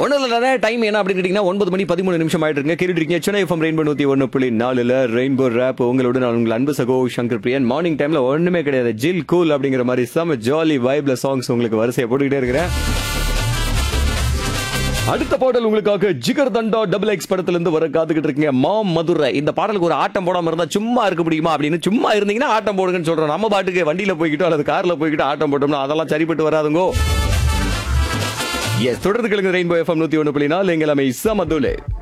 ஒன்றும் இல்லை டைம் என்ன அப்படின்னு கேட்டிங்கன்னா ஒன்பது மணி பதிமூணு நிமிஷம் ஆயிட்டு இருக்கு கேட்டுட்டு இருக்கீங்க சென்னை எஃப்எம் ரெயின்போ நூற்றி ஒன்று புள்ளி நாலுல ரெயின்போ ரேப் உங்களோட நான் உங்கள் அன்பு சகோ சங்கர் பிரியன் மார்னிங் டைம்ல ஒண்ணுமே கிடையாது ஜில் கூல் அப்படிங்கிற மாதிரி செம ஜாலி வைப்ல சாங்ஸ் உங்களுக்கு வரிசையை போட்டுக்கிட்டே இருக்கிறேன் அடுத்த பாடல் உங்களுக்காக ஜிகர் தண்டா டபுள் எக்ஸ் படத்துல இருந்து வர காத்துக்கிட்டு இருக்கீங்க மாம் மதுரை இந்த பாடலுக்கு ஒரு ஆட்டம் போடாம இருந்தா சும்மா இருக்க முடியுமா அப்படின்னு சும்மா இருந்தீங்கன்னா ஆட்டம் போடுங்கன்னு சொல்றோம் நம்ம பாட்டுக்கு வண்டியில போய்கிட்டோ அல்லது கார்ல போய்கிட்டு ஆட்டம் போட்டோம்னா அதெல்லாம் சரிப்பட்டு வராதுங்கோ எஸ் தொடர்ந்து கிழங்கு ரெயின்போ எஃப்எம் நூத்தி ஒன்று புள்ளி நாலு எங்கள் அமை இஸ்ஸா மதுலே